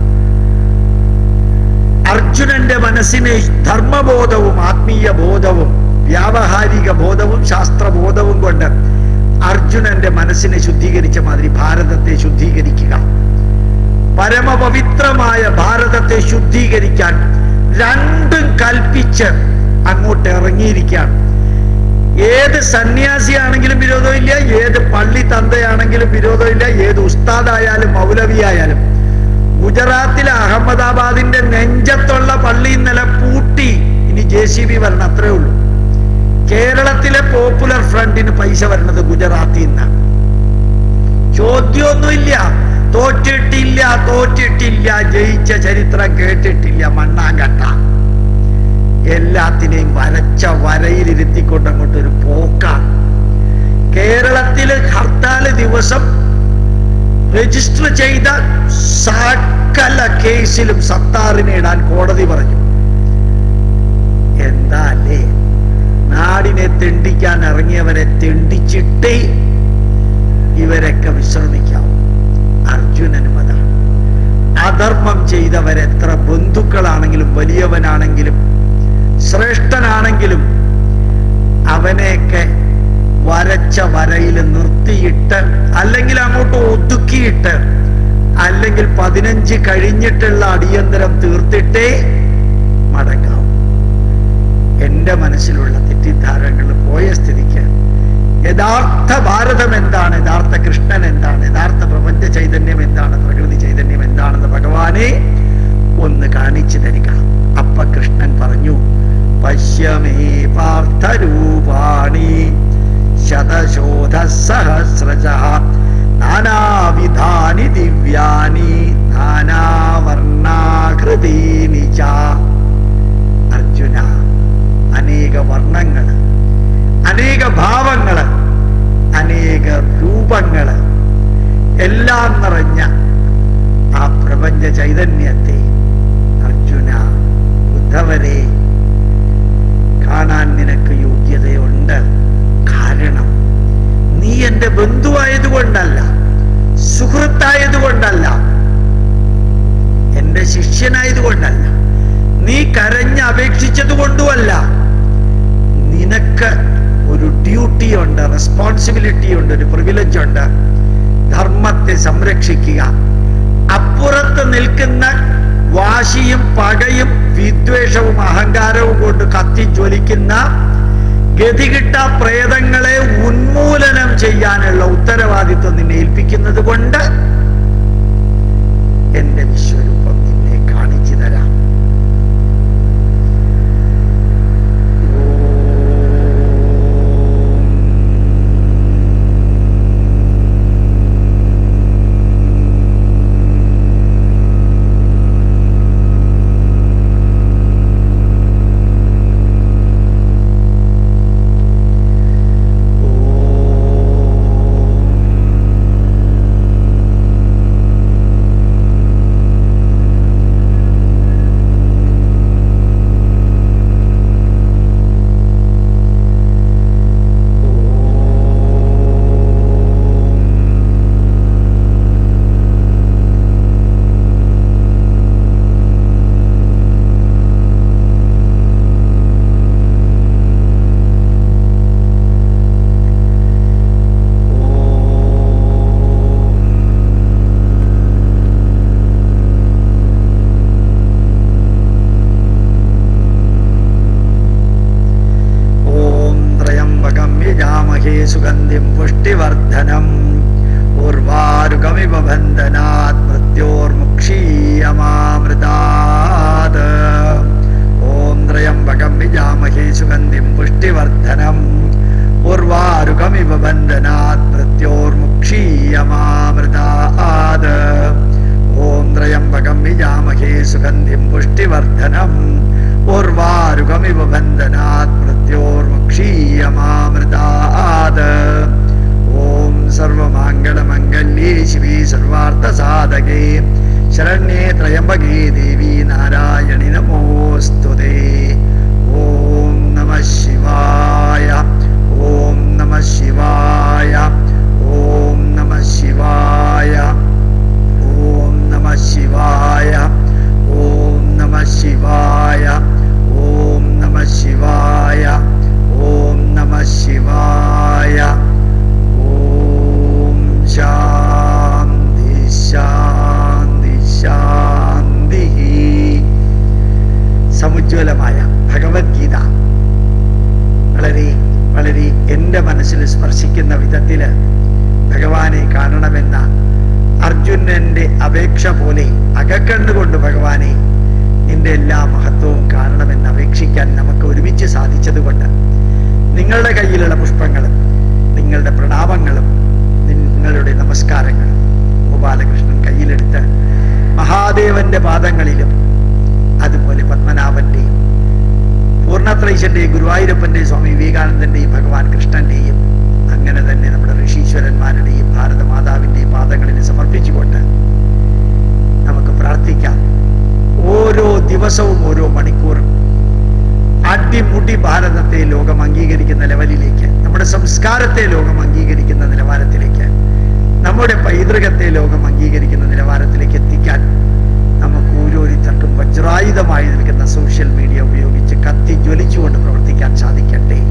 അർജുനന്റെ മനസ്സിനെ ധർമ്മബോധവും ആത്മീയ ബോധവും വ്യാവഹാരിക ബോധവും ശാസ്ത്രബോധവും കൊണ്ട് അർജുനന്റെ മനസ്സിനെ ശുദ്ധീകരിച്ച മാതിരി ഭാരതത്തെ ശുദ്ധീകരിക്കുക പരമപവിത്രമായ ഭാരതത്തെ ശുദ്ധീകരിക്കാൻ രണ്ടും കൽപ്പിച്ച് അങ്ങോട്ട് ഇറങ്ങിയിരിക്കുകയാണ് ഏത് സന്യാസിയാണെങ്കിലും വിരോധമില്ല ഏത് പള്ളി തന്തയാണെങ്കിലും വിരോധമില്ല ഏത് ഉസ്താദായാലും മൗലവിയായാലും ഗുജറാത്തിലെ അഹമ്മദാബാദിന്റെ നെഞ്ചത്തുള്ള പള്ളി ഇന്നലെ പൂട്ടി ഇനി ജെ സി ബി വരണം അത്രേ ഉള്ളൂ കേരളത്തിലെ പോപ്പുലർ ഫ്രണ്ടിന് പൈസ വരുന്നത് ഗുജറാത്തിൽ നിന്നാണ് ചോദ്യമൊന്നുമില്ല തോറ്റിട്ടില്ല തോറ്റിട്ടില്ല ജയിച്ച ചരിത്രം കേട്ടിട്ടില്ല മണ്ണാങ്കട്ട എല്ലാത്തിനെയും വരച്ച വരയിലിരുത്തിക്കൊണ്ട് അങ്ങോട്ട് ഒരു പോക്കാണ് കേരളത്തില് ഹർത്താല് ദിവസം രജിസ്റ്റർ ചെയ്ത സകല കേസിലും സത്താറിനെ ഇടാൻ കോടതി പറഞ്ഞു എന്താ അല്ലേ നാടിനെ തെണ്ടിക്കാൻ ഇറങ്ങിയവരെ തെണ്ടിച്ചിട്ടേ ഇവരൊക്കെ വിശ്രമിക്കാവും അർജുനനും അതാണ് അധർമ്മം ചെയ്തവരെത്ര ബന്ധുക്കളാണെങ്കിലും വലിയവനാണെങ്കിലും ശ്രേഷ്ഠനാണെങ്കിലും അവനെയൊക്കെ വരച്ച വരയിൽ നിർത്തിയിട്ട് അല്ലെങ്കിൽ അങ്ങോട്ട് ഒതുക്കിയിട്ട് അല്ലെങ്കിൽ പതിനഞ്ച് കഴിഞ്ഞിട്ടുള്ള അടിയന്തരം തീർത്തിട്ടേ മടങ്ങാവും എന്റെ മനസ്സിലുള്ള തെറ്റിദ്ധാരങ്ങൾ പോയ സ്ഥിതിക്ക് യഥാർത്ഥ ഭാരതം എന്താണ് യഥാർത്ഥ കൃഷ്ണൻ എന്താണ് യഥാർത്ഥ പ്രപഞ്ച ചൈതന്യം എന്താണ് പ്രകൃതി ചൈതന്യം എന്താണെന്ന് ഭഗവാനെ ഒന്ന് കാണിച്ചു തരിക അപ്പ കൃഷ്ണൻ പറഞ്ഞു പശ്യമേ പാർത്ഥരൂപാണി ശതശോധ സഹസ്രജ നാനാവിധാനി ദിവ്യാനി നാനാവർണാകൃതീനി ച അർജുന അനേക വർണ്ണങ്ങള് അനേക ഭാവങ്ങള് അനേക രൂപങ്ങള് എല്ലാം നിറഞ്ഞ ആ പ്രപഞ്ച ചൈതന്യത്തെ അർജുന ഉദ്ധവരെ കാണാൻ നിനക്ക് യോഗ്യതയുണ്ട് കാരണം നീ എന്റെ ബന്ധുവായതുകൊണ്ടല്ല സുഹൃത്തായതുകൊണ്ടല്ല എന്റെ ശിഷ്യനായതുകൊണ്ടല്ല നീ കരഞ്ഞ് അപേക്ഷിച്ചത് കൊണ്ടുമല്ല നിനക്ക് ഒരു ഡ്യൂട്ടി ഉണ്ട് റെസ്പോൺസിബിലിറ്റി ഉണ്ട് ഒരു പ്രിവിലേജ് ഉണ്ട് ധർമ്മത്തെ സംരക്ഷിക്കുക അപ്പുറത്ത് നിൽക്കുന്ന വാശിയും പകയും വിദ്വേഷവും അഹങ്കാരവും കൊണ്ട് കത്തി ജ്വലിക്കുന്ന ഗതികിട്ട പ്രേതങ്ങളെ ഉന്മൂലനം ചെയ്യാനുള്ള ഉത്തരവാദിത്വം നിന്നെ ഏൽപ്പിക്കുന്നത് കൊണ്ട് എന്റെ വിശ്വരൂപം നിന്നെ കാണിച്ചു തരാം ഓം പുഷ്ടിവർദ്ധനം ഊർവാരുകമിവ ബന്ധനാത് മൃത്യോർമുക്ഷീയമാമൃതാത് ഓം ത്രയംബകം വിജാമഹേ സുഗന്ധിം പുഷ്ടിവർദ്ധനം ഊർവാരുകമിവ ബന്ധനാത് മൃത്യോർമുക്ഷീയമാമൃതാത് ഓം ത്രയംബകം വിജാമഹേ സുഗന്ധിം പുഷ്ടിവർദ്ധനം ഊർവാരുകമിവ ബന്ധനാത് മൃത്യോർമുക്ഷീയമാമൃതാത് ഓം സർവമാംഗളമംഗല്യേ ശിവേ സർവാർത്ഥസാധകേ ശരണ്യേ ത്രയംബകേ ദേവി നാരായണി നമോസ്തുതേ ഓം നമ ശിവായ ഓം നമ ശിവായ ഓം നമ ശിവായ ഓം നമ ശിവായ ഓം നമ ശിവായ ഓം നമ ശിവായ ഓം നമ ശിവായ ഓം ശാന്തി ശാന്തി ശാന്തി സമുജ്വലമായ ഭഗവത്ഗീത വളരെ വളരെ എൻ്റെ മനസ്സിൽ സ്പർശിക്കുന്ന വിധത്തില് ഭഗവാനെ കാണണമെന്ന അർജുനന്റെ അപേക്ഷ പോലെ അകക്കണ്ണുകൊണ്ട് ഭഗവാനെ നിന്റെ എല്ലാ മഹത്വവും കാണണമെന്ന് അപേക്ഷിക്കാൻ നമുക്ക് ഒരുമിച്ച് സാധിച്ചതുകൊണ്ട് നിങ്ങളുടെ കയ്യിലുള്ള പുഷ്പങ്ങളും നിങ്ങളുടെ പ്രണാമങ്ങളും നിങ്ങളുടെ നമസ്കാരങ്ങളും ഗോപാലകൃഷ്ണൻ കയ്യിലെടുത്ത് മഹാദേവന്റെ പാദങ്ങളിലും അതുപോലെ പത്മനാഭന്റെയും പൂർണ്ണത്രൈശന്റെയും ഗുരുവായൂരപ്പന്റെയും സ്വാമി വിവേകാനന്ദന്റെയും ഭഗവാൻ കൃഷ്ണന്റെയും അങ്ങനെ തന്നെ നമ്മുടെ ഋഷീശ്വരന്മാരുടെയും ഭാരതമാതാവിന്റെയും പാദങ്ങളിൽ സമർപ്പിച്ചുകൊണ്ട് നമുക്ക് പ്രാർത്ഥിക്കാം ഓരോ ദിവസവും ഓരോ മണിക്കൂറും അടിമുടി ഭാരതത്തെ ലോകം അംഗീകരിക്കുന്ന ലെവലിലേക്ക് നമ്മുടെ സംസ്കാരത്തെ ലോകം അംഗീകരിക്കുന്ന നിലവാരത്തിലേക്ക് നമ്മുടെ പൈതൃകത്തെ ലോകം അംഗീകരിക്കുന്ന നിലവാരത്തിലേക്ക് എത്തിക്കാൻ നമുക്ക് ഓരോരുത്തർക്കും വജ്രായുധമായി നിൽക്കുന്ന സോഷ്യൽ മീഡിയ ഉപയോഗിച്ച് കത്തി ജ്വലിച്ചുകൊണ്ട് പ്രവർത്തിക്കാൻ സാധിക്കട്ടെ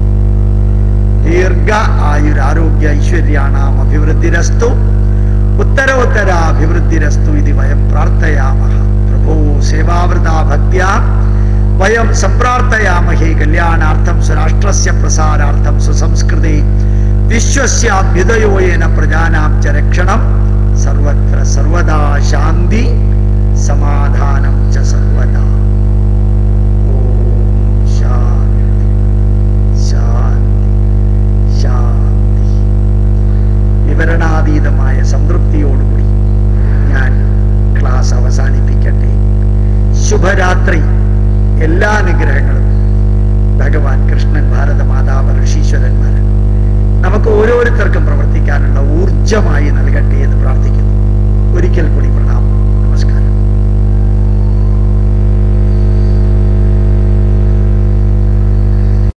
ദീർഘ ആയുരാരോഗ്യ ഐശ്വര്യാണാം അഭിവൃദ്ധിരസ്തു ഉത്തരോത്തരാഭിവൃദ്ധിരസ്തു ഇത് വയം പ്രാർത്ഥയാമഹ പ്രഭോ സേവാവൃത ഭക്ത്യ വയം സംപ്രാർത്ഥയാമഹേ കല്യാണാർത്ഥം സ്വരാഷ്ട്രസ്യ പ്രസാരാർത്ഥം സുസംസ്കൃതി വിശ്വസ്യാഭ്യുദയോയേന പ്രജാനാം ച രക്ഷണം സർവത്ര സർവദാ ശാന്തി സമാധാനം ച സർവദാ ഓം ശാന്തി ശാന്തി ശാന്തി വിവരണാതീതമായ സംതൃപ്തിയോടുകൂടി ഞാൻ ക്ലാസ് അവസാനിപ്പിക്കട്ടെ ശുഭരാത്രി എല്ലാ അനുഗ്രഹങ്ങളും